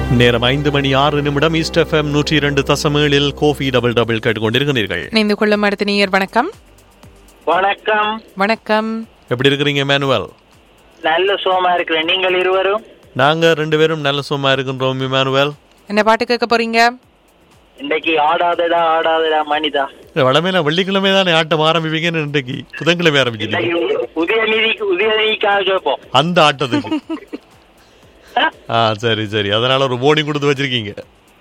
நேரம் ஐந்து மணி ஆறு நிமிடம் ஈஸ்ட் எஃப்எம் நூற்றி இரண்டு தசமேழில் கோஃபி டபுள் டபுள் கேட்டுக்கொண்டிருக்கிறீர்கள் இணைந்து கொள்ளும் அடுத்த நேயர் வணக்கம் வணக்கம் வணக்கம் எப்படி இருக்கிறீங்க மேனுவல் நல்ல சோமா இருக்கிறேன் நீங்கள் இருவரும் நாங்க ரெண்டு பேரும் நல்ல சும்மா இருக்கின்றோம் இமானுவேல் என்ன பாட்டு கேட்க போறீங்க இன்னைக்கு ஆடாதடா ஆடாதடா மனிதா வளமையில வெள்ளிக்கிழமை தானே ஆட்டம் ஆரம்பிப்பீங்கன்னு இன்றைக்கு புதன்கிழமை ஆரம்பிச்சிருக்கீங்க இன்னைக்கு உதயநிதிக்கு உதயநிதிக்காக கேட்போம் அந்த ஆட்டத்துக்கு ஆ சரி சரி அதனால ஒரு போர்டிங் கொடுத்து வச்சிருக்கீங்க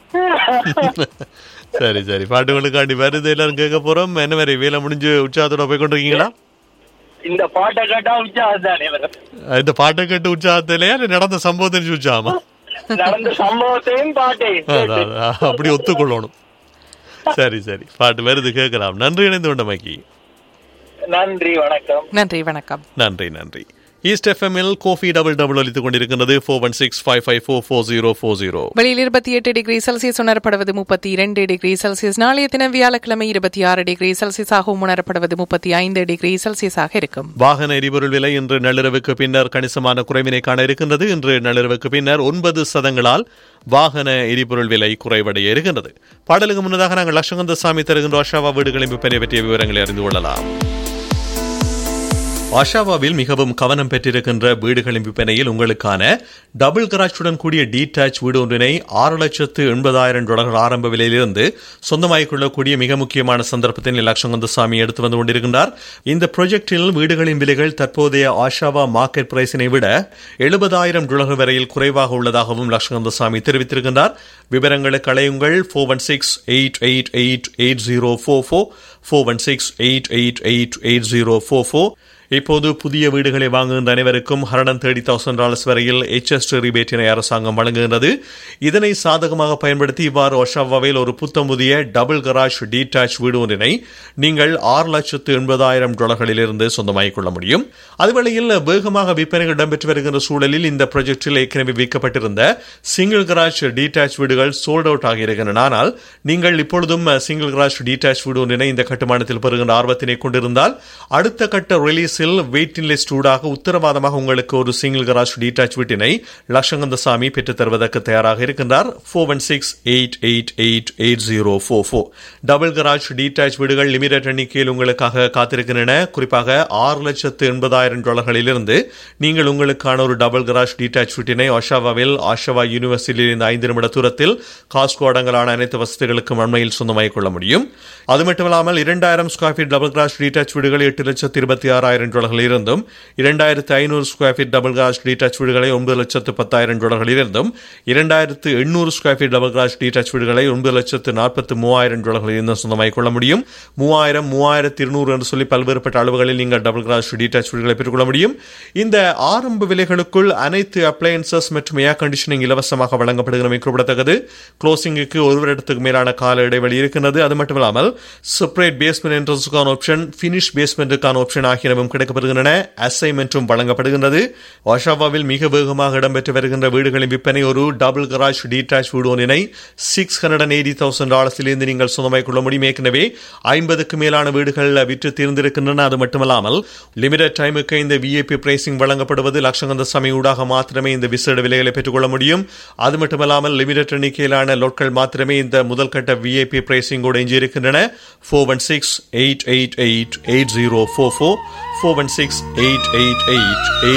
சரி சரி பாட்டுகளுக்காண்டி வருது எல்லாரும் கேட்க போறோம் என்ன மாதிரி வேலை முடிஞ்சு உற்சாகத்தோட போய் கொண்டிருக்கீங்களா இந்த பாட்டை கேட்டா உற்சாகம் தானே வரும். இந்த பாட்டை கேட்டு உற்சாகத்திலேயே இல்ல நடந்த சம்பவத்தை உற்சாகமா நடந்த சம்பவத்தையும் பாட்டையும் அதான், அதான். அப்படி ஒத்துக்கொள்ளணும் சரி சரி பாட்டு வருது கேட்கலாம் நன்றி இணைந்து கொண்டமைக்கு நன்றி வணக்கம் நன்றி வணக்கம் நன்றி நன்றி ஈஸ்ட் எஃப்எம்மில் கோஃபி டபுள் டபுள் அளித்துக் கொண்டிருக்கின்றது four one six five five four four zero four zero வெளியில் இருபத்தி எட்டு டிகிரி செல்சியஸ் உணரப்படுவது முப்பத்தி இரண்டு டிகிரி செல்சியஸ் நாளைய தினம் வியாழக்கிழமை இருபத்தி ஆறு டிகிரி செல்சியஸாகவும் உணரப்படுவது முப்பத்தி ஐந்து டிகிரி செல்சியஸாக இருக்கும் வாகன எரிபொருள் விலை இன்று நள்ளிரவுக்கு பின்னர் கணிசமான குறைவினை காண இருக்கின்றது இன்று நள்ளிரவுக்கு பின்னர் ஒன்பது சதங்களால் வாகன எரிபொருள் விலை குறைவடைய இருக்கின்றது பாடலுக்கு முன்னதாக நாங்கள் லட்சங்கந்த சாமி தருகின்ற அஷாவா வீடுகளின் விற்பனை பற்றிய விவரங்களை அறிந்து கொள்ளலாம் ஆஷாவாவில் மிகவும் கவனம் பெற்றிருக்கின்ற வீடுகளின் விற்பனையில் உங்களுக்கான டபுள் கராஜுடன் கூடிய டீடாச் வீடு ஒன்றினை ஆறு லட்சத்து எண்பதாயிரம் டாலர் ஆரம்ப விலையிலிருந்து சொந்தமாகிக் கொள்ளக்கூடிய மிக முக்கியமான சந்தர்ப்பத்தில் லட்சங்கந்தசாமி எடுத்து வந்து கொண்டிருக்கின்றார் இந்த ப்ராஜெக்டில் வீடுகளின் விலைகள் தற்போதைய ஆஷாவா மார்க்கெட் பிரைஸினை விட எழுபதாயிரம் டாலர் வரையில் குறைவாக உள்ளதாகவும் லட்சங்கந்தசாமி தெரிவித்திருக்கின்றார் விவரங்களுக்கு அலையுங்கள் four one six eight eight eight eight zero four four four one six eight eight eight eight zero four four இப்போது புதிய வீடுகளை வாங்குகின்ற அனைவருக்கும் ஹண்ட்ரட் தேர்ட்டி தௌசண்ட் டாலர்ஸ் வரையில் எச்எஸ் ரிபேட்டினை அரசாங்கம் வழங்குகின்றது இதனை சாதகமாக பயன்படுத்தி இவ்வாறு ஒஷாவாவில் ஒரு புத்தம் புதிய டபுள் கராஜ் டீடாச் வீடு ஒன்றினை நீங்கள் ஆறு லட்சத்து எண்பதாயிரம் டாலர்களிலிருந்து சொந்தமாகிக் கொள்ள முடியும் அதுவேளையில் வேகமாக விற்பனைகள் இடம்பெற்று வருகின்ற சூழலில் இந்த ப்ராஜெக்டில் ஏற்கனவே விற்கப்பட்டிருந்த சிங்கிள் கராஜ் டீடாச் வீடுகள் சோல்ட் அவுட் ஆகியிருக்கின்றன ஆனால் நீங்கள் இப்பொழுதும் சிங்கிள் கராஜ் டீடாச் வீடு ஒன்றினை இந்த கட்டுமானத்தில் பெறுகின்ற ஆர்வத்தினை கொண்டிருந்தால் அடுத்த கட்ட ரிலீஸ் ரிலீஸில் வெயிட்டிங் லிஸ்ட் ஊடாக உத்தரவாதமாக உங்களுக்கு ஒரு சிங்கிள் கராஜ் டீடாச் வீட்டினை லட்சங்கந்தசாமி பெற்றுத் தருவதற்கு தயாராக இருக்கின்றார் four one six eight eight eight eight zero four four double garage detach வீடுகள் லிமிடெட் எண்ணிக்கையில் உங்களுக்காக காத்திருக்கின்றன குறிப்பாக ஆறு லட்சத்து எண்பதாயிரம் டாலர்களிலிருந்து நீங்கள் உங்களுக்கான ஒரு டபுள் கராஜ் டீடாச் வீட்டினை ஒஷாவாவில் ஆஷாவா யூனிவர்சிட்டியில் இந்த ஐந்து நிமிட தூரத்தில் காஸ்கோ அடங்கலான அனைத்து வசதிகளுக்கும் அண்மையில் சொந்தமாகிக் கொள்ள முடியும் அது மட்டுமில்லாமல் இரண்டாயிரம் square feet double garage detach வீடுகள் எட்டு லட்சத்து இருபத்தி ஆறாயிரம் டாலர்களில் இருந்தும் இரண்டாயிரத்து ஐநூறு square feet double garage detach வீடுகளை ஒன்பது லட்சத்து பத்தாயிரம் டாலர்களில் இருந்தும் இரண்டாயிரத்து எண்ணூறு square feet double garage detach வீடுகளை ஒன்பது லட்சத்து நாற்பத்து மூவாயிரம் டாலர்களில் இருந்தும் சொந்தமாகிக் கொள்ள முடியும் மூவாயிரம் மூவாயிரத்து இருநூறு என்று சொல்லி பல்வேறுபட்ட அளவுகளில் நீங்கள் டபுள் கிராஸ் டீடாச் வீடுகளை பெற்றுக்கொள்ள முடியும் இந்த ஆரம்ப விலைகளுக்குள் அனைத்து அப்ளையன்சஸ் மற்றும் ஏர் கண்டிஷனிங் இலவசமாக வழங்கப்படுகிறமை குறிப்பிடத்தக்கது க்ளோசிங்குக்கு ஒரு வருடத்துக்கு மேலான கால இடைவெளி இருக்கின்றது அது மட்டுமில்லாமல் செப்பரேட் பேஸ்மெண்ட் என்ட்ரன்ஸுக்கான ஆப்ஷன் ஃபினிஷ் பேஸ்மெண்ட்டுக்கான ஆப்ஷன் ஆகியனவும் கிடைக்கப்படுகின்றன அசைன்மெண்ட்டும் வழங்கப்படுகின்றது ஒஷாவாவில் மிக வேகமாக இடம்பெற்று வருகின்ற வீடுகளின் விற்பனை ஒரு டபுள் கராஜ் டீடாச் வீடு ஒன்றினை six hundred and eighty thousand டாலர்ஸிலிருந்து நீங்கள் சொந்தமாக்கிக் கொள்ள முடியும் ஏற்கனவே ஐம்பதுக்கு மேலான வீடுகள் விற்று தீர்ந்திருக்கின்றன அது மட்டுமல்லாமல் லிமிடெட் டைமுக்கு இந்த விஐபி பிரைசிங் வழங்கப்படுவது லட்சங்கந்த சமயூடாக மாத்திரமே இந்த விசேட விலைகளை பெற்றுக்கொள்ள முடியும் அது மட்டுமல்லாமல் லிமிடெட் எண்ணிக்கையிலான லோட்கள் மாத்திரமே இந்த முதல் கட்ட விஐபி பிரைசிங்கோடு எஞ்சியிருக்கின்றன four one six eight eight eight eight zero four four four one six eight eight eight eight